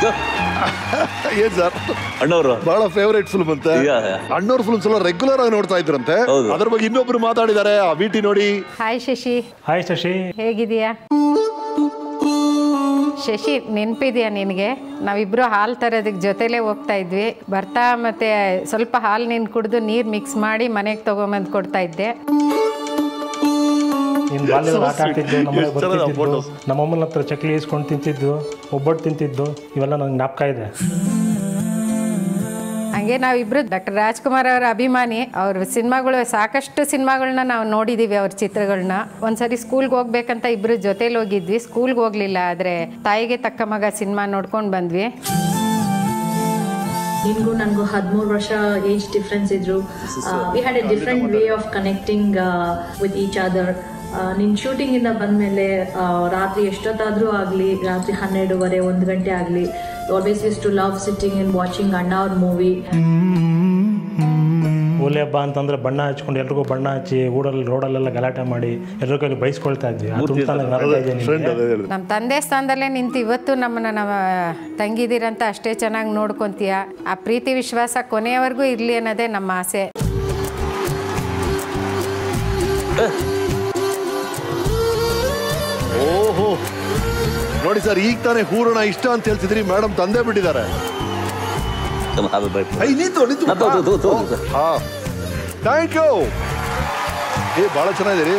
ಏನ್ ಸರ್ ಅಣ್ಣವರು ಬಹಳ ಫೇವರೇಟ್ ಫಿಲ್ಮ್ ಅಂತೆ Yeah, yeah. ಅಣ್ಣವ್ರ ಫಿಲ್ಮ್ಸ್ ಎಲ್ಲ ರೆಗ್ಯುಲರ್ ಆಗಿ ನೋಡ್ತಾ ಇದ್ರಂತೆ ಹೌದು. ಅದ್ರ ಬಗ್ಗೆ ಇನ್ನೊಬ್ರು ಮಾತಾಡಿದ್ದಾರೆ ಆ ವಿಟಿ ನೋಡಿ ಹಾಯ್ ಶಶಿ ಹಾಯ್ ಶಶಿ ಹೇಗಿದೀಯಾ ಶಶಿ ನೆನಪಿದೆಯಾ ನಿನಗೆ ನಾವಿಬ್ರು ಹಾಲು ತರೋದಕ್ಕೆ ಜೊತೆಲೇ ಹೋಗ್ತಾ ಇದ್ವಿ ಬರ್ತಾ ಮತ್ತೆ ಸ್ವಲ್ಪ ಹಾಲು ನೀನು ಕುಡಿದು ನೀರು ಮಿಕ್ಸ್ ಮಾಡಿ ಮನೆಗೆ ತೊಗೊಂಬಂದು ಕೊಡ್ತಾ ಇದ್ದೆ ನಿನ್ ಬಾಲ್ಯದಲ್ಲಿ ಆಟ ಆಡ್ತಿದ್ದು ನಮ್ಮನೆ ಎಷ್ಟ್ ಚೆನ್ನಾಗಿದೆ ಆ ಬರ್ತಿದ್ದು photos. ನಮ್ಮಮ್ಮನ ಹತ್ರ ಚಕ್ಲಿ ಇಸ್ಕೊಂಡು ತಿಂತಿದ್ದು ಒಬ್ಬಟ್ಟು ತಿಂತಿದ್ದು ಇವೆಲ್ಲ ನಂಗೆ ಜ್ಞಾಪಕ ಇದೆ ಹಂಗೆ ನಾವಿಬ್ರು ಡಾಕ್ಟರ್ ರಾಜ್ಕುಮಾರ್ ಅವರ ಅಭಿಮಾನಿ ಅವ್ರ ಸಿನಿಮಾಗಳು ಸಾಕಷ್ಟು ಸಿನಿಮಾಗಳನ್ನ ನಾವು ನೋಡಿದ್ದೀವಿ ಅವ್ರ ಚಿತ್ರಗಳನ್ನ ಒಂದ್ಸರಿ ಸ್ಕೂಲ್ಗೆ ಹೋಗ್ಬೇಕಂತ ಇಬ್ರು ಜೊತೇಲಿ ಹೋಗಿದ್ವಿ ಸ್ಕೂಲ್ಗೆ ಹೋಗ್ಲಿಲ್ಲ ಆದರೆ ತಾಯಿಗೆ ತಕ್ಕ ಮಗ ಸಿನಿಮಾ ನೋಡ್ಕೊಂಡು ಬಂದ್ವಿ ನಿನ್ಗೂ ನನಗೂ ಹದಿಮೂರು ವರ್ಷ ಏಜ್ ಡಿಫ್ರೆನ್ಸ್ ಇದ್ರು we had a different way of connecting with each other ನಿನ್ನ ಶೂಟಿಂಗಿಂದ ಬಂದಮೇಲೆ ರಾತ್ರಿ ಎಷ್ಟೊತ್ತಾದರೂ ಆಗಲಿ ರಾತ್ರಿ ಹನ್ನೆರಡುವರೆ ಒಂದು ಗಂಟೆ ಆಗಲಿ always used to love sitting in watching ಅಣ್ಣ ಅವ್ರ ಮೂವಿ ಹೋಲಿ ಹಬ್ಬ ಅಂತಂದ್ರೆ ಬಣ್ಣ ಹಚ್ಕೊಂಡು ಎಲ್ರಿಗೂ ಬಣ್ಣ ಹಚ್ಚಿ ಊರಲ್ಲಿ ರೋಡಲ್ಲೆಲ್ಲ ಗಲಾಟೆ ಮಾಡಿ ಎಲ್ಲರ ಕೈಲಿ ಬೈಸ್ಕೊಳ್ತಾ ಇದ್ವಿ ಆ ತುಂಬ್ತಾ ನಂಗೆ ನರಕ ಇದೆ ಫ್ರೆಂಡ್ ನಿನ್ಗೆ. ಅದೇ ಹೇಳಿದ್ರು ನಮ್ಮ ತಂದೆ ಸ್ಥಾನದಲ್ಲೇ ನಿಂತು ಇವತ್ತು ನಮ್ಮನ್ನ ನಮ್ಮ ತಂಗಿದಿರಂತ ಅಷ್ಟೇ ಚೆನ್ನಾಗಿ ನೋಡ್ಕೊಂತೀಯ ಆ ಪ್ರೀತಿ ವಿಶ್ವಾಸ ಕೊನೆಯವರೆಗೂ ಇರಲಿ ಅನ್ನೋದೇ ನಮ್ಮ ಆಸೆ ಓಹೋ ನೋಡಿ ಸರ್ ಈಗ ತಾನೇ ಹೂರಣ ಇಷ್ಟ ಅಂತ ಹೇಳ್ತಿದ್ರಿ ಮೇಡಮ್ ತಂದೆ ಬಿಟ್ಟಿದ್ದಾರೆ ಐ ನಿಂತು ನಿಂತು ಹೌದು, ಹೌದು, ಹೌದು, ಹೌದು. ಹಾ ಥ್ಯಾಂಕ್ ಯು ಏ ಭಾಳ ಚೆನ್ನಾಗಿದೆ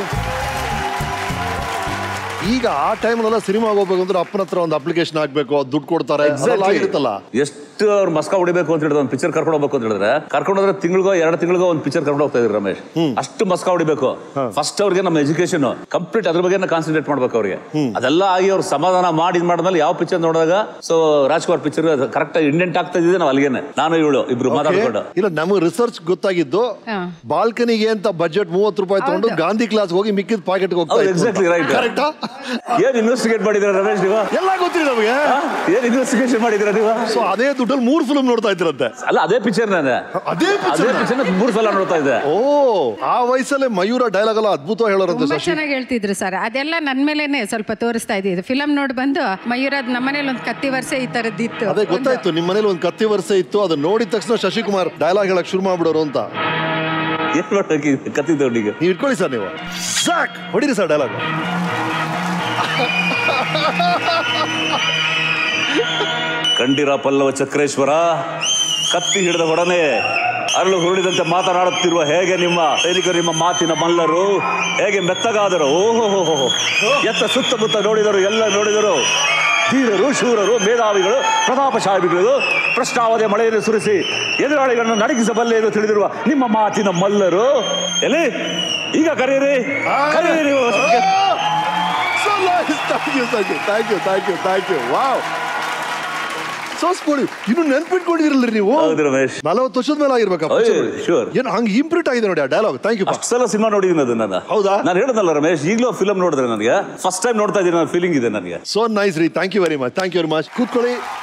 ಈಗ ಆ ಟೈಮ್ನೆಲ್ಲ ಸಿನಿಮಾಗೆ ಹೋಗ್ಬೇಕು ಅಂದ್ರೆ ಅಪ್ಪನ ಹತ್ರ ಒಂದು ಅಪ್ಲಿಕೇಶನ್ ಹಾಕ್ಬೇಕು ಅದ್ ದುಡ್ಡು ಕೊಡ್ತಾರೆ ಅದೆಲ್ಲ ಆಗಿರುತ್ತಲ್ಲ ಎಷ್ಟು ಅವ್ರು ಮಸ್ಕ ಹೊಡಿಬೇಕು ಅಂತ ಹೇಳಿದ್ರೆ ಒಂದು ಪಿಕ್ಚರ್ ಕರ್ಕೊಂಡು ಹೋಗ್ಬೇಕು ಅಂತ ಹೇಳಿದ್ರೆ ಕರ್ಕೊಂಡು ಹೋದ್ರೆ ತಿಂಗಳಿಗೋ ಎರಡು ತಿಂಗಳಿಗೋ ಒಂದು ಪಿಕ್ಚರ್ ಕರ್ಕೊಂಡು ಹೋಗ್ತಾ ಇದ್ರು ರಮೇಶ್ ಅಷ್ಟು ಮಸ್ಕ ಹೊಡಿಬೇಕು ಫಸ್ಟ್ ಅವ್ರಿಗೆ ನಮ್ಮ ಎಜುಕೇಶನ್ ಕಂಪ್ಲೀಟ್ ಅದ್ರ ಬಗ್ಗೆ ಕಾನ್ಸಂಟ್ರೇಟ್ ಮಾಡ್ಬೇಕು ಅವ್ರಿಗೆ ಅದೆಲ್ಲ ಆಗಿ ಅವ್ರು ಸಮಾಧಾನ ಮಾಡಿ ಇದ್ ಮಾಡಿದ್ಮೇಲೆ ಯಾವ ಪಿಕ್ಚರ್ ನೋಡಿದಾಗ so Rajkumar picture correct indent ಆಗ್ತಾ ಇದ್ದಿದೆ ನಾವು ಅಲ್ಲಿಗೇನೆ ನಾನು ಇವಳು ಇಬ್ರು ಮಾತಾಡ್ಕೊಂಡು ಇಲ್ಲ ನಮಗೆ ರಿಸರ್ಚ್ ಗೊತ್ತಾಗಿದ್ದು ಹಾ. ಬಾಲ್ಕನಿಗೆ ಅಂತ ಬಜೆಟ್ ಮೂವತ್ತು ರೂಪಾಯಿ ತಗೊಂಡು ಗಾಂಧಿ ಕ್ಲಾಸ್ ಹೋಗಿ ಮಿಕ್ಕಿದ ಪಾಕೆಟ್ ಹೋಗ್ತಾ ಹೌದು, exactly right. ಕರೆಕ್ಟಾ ಏನ್ ಇನ್ವೆಸ್ಟಿಗೇಟ್ ಮಾಡಿದ್ರ ರಮೇಶ್ ನೀವು ಎಲ್ಲ ಗೊತ್ತಿದೆ ನಮಗೆ ಆ? ಏನ್ ಇನ್ವೆಸ್ಟಿಗೇಷನ್ ಮಾಡಿದ್ರ ನೀವು ಸೊ ಅದೇ ದುಡ್ಡಲ್ಲಿ ಮೂರು ಫಿಲ್ಮ್ ನೋಡ್ತಾ ಇದ್ರಂತೆ ಅಲ್ಲ ಅದೇ ಪಿಕ್ಚರ್ ನಾನೇ ಅದೇ ಅದೇ picture ನ? ಪಿಕ್ಚರ್ ಮೂರು ಸಲ ನೋಡ್ತಾ ಇದ್ದೆ ಓ ಆ ವಯಸ್ಸಲ್ಲೇ ಮಯೂರ ಡೈಲಾಗ್ ಎಲ್ಲ ಅದ್ಭುತವಾಗಿ ಹೇಳೋರಂತೆ ತುಂಬಾ ಶಶಿ ಚೆನ್ನಾಗಿ ಹೇಳ್ತಿದ್ರು ಸರ್ ಅದೆಲ್ಲ ನನ್ನ ಮೇಲೇನೆ ಸ್ವಲ್ಪ ತೋರಿಸ್ತಾ ಇದ್ದಿದ್ದು ಫಿಲಮ್ ನೋಡಿ ಬಂದು ಮಯೂರದ್ ನಮ್ಮನೇಲಿ ಒಂದು ಕತ್ತಿ ವರ್ಷ ಈ ತರದ್ದಿತ್ತು ಅದೇ ಗೊತ್ತಾಯ್ತು ನಿಮ್ಮ ಮನೇಲಿ ಒಂದು ಕತ್ತಿ ವರ್ಷ ಇತ್ತು ಅದನ್ನ ನೋಡಿದ ತಕ್ಷಣ ಶಶಿಕುಮಾರ್ ಡೈಲಾಗ್ ಹೇಳಕ್ ಶುರು ಮಾಡ್ಬಿಡೋರು ಅಂತ ಏನ್ ಮಾಡ್ಬೇಕು ಕತ್ತಿದ್ದೆ ಅವನಿಗೆ ನೀವು ಇಟ್ಕೊಳ್ಳಿ ಸರ್ ನೀವು ಸಾಕ್ ಹೊಡಿರಿ ಸರ್ ಡೈಲಾಗ್ ಕಂಡಿರ ಪಲ್ಲವ ಚಕ್ರೇಶ್ವರ ಕತ್ತಿ ಹಿಡಿದ ಹೊಡನೆ ಅರಳು ಹುರುಳಿದಂತೆ ಮಾತನಾಡುತ್ತಿರುವ ಹೇಗೆ ನಿಮ್ಮ ಸೈನಿಕರು ನಿಮ್ಮ ಮಾತಿನ ಮಲ್ಲರು ಹೇಗೆ ಮೆತ್ತಗಾದರು ಓಹೋ ಎತ್ತ ಸುತ್ತಮುತ್ತ ನೋಡಿದರು ಎಲ್ಲ ನೋಡಿದರು ಧೀರರು ಶೂರರು ಮೇಧಾವಿಗಳು ಪ್ರತಾಪಶಾಲಿಗಳು ಪ್ರಶ್ನಾವಧಿ ಮಳೆಯನ್ನು ಸುರಿಸಿ ಎದುರಾಳಿಗಳನ್ನು ನಡಗಿಸಬಲ್ಲೆ ಎಂದು ತಿಳಿದಿರುವ ನಿಮ್ಮ ಮಾತಿನ ಮಲ್ಲರು ಎಲ್ಲಿ ಈಗ ಕರೆಯಿರಿ ಕರೆಯಿರಿ ನೀವು. Thank you thank you thank you thank you thank you wow so ಸ್ಪೋಡಿ ಇನ್ನು ನೆನ್ಪಿಟ್ಕೊಂಡಿರಲ್ರಿ ನೀವು ಹೌದು ರಮೇಶ್ ನಲವತ್ತು ವರ್ಷದ ಮೇಲೆ ಆಗಿರ್ಬೇಕಪ್ಪ ಅಯ್ಯೋ, sure. ಏನು ಹಂಗೆ ಇಂಪ್ರಿಂಟ್ ಆಗಿದೆ ನೋಡಿ ಆ ಡೈಲಾಗ್ ಥ್ಯಾಂಕ್ ಯು ಅಷ್ಟು ಸಲ ಸಿನಿಮಾ ನೋಡಿದ್ದೀನಿ ಅದು ನಾನು ಹೌದಾ? ನಾನು ಹೇಳಿದ್ನಲ್ಲ ರಮೇಶ್ ಈಗಲೂ ಫಿಲಮ್ ನೋಡಿದ್ರೆ ನನಗೆ ಫಸ್ಟ್ ಟೈಮ್ ನೋಡ್ತಾ ಇದ್ದೀನಿ ನನ್ನ ಫೀಲಿಂಗ್ ಇದೆ ನನಗೆ ಸೊ ನೈಸ್ ರೀ thank you very much thank you very much ಕೂತ್ಕೊಳ್ಳಿ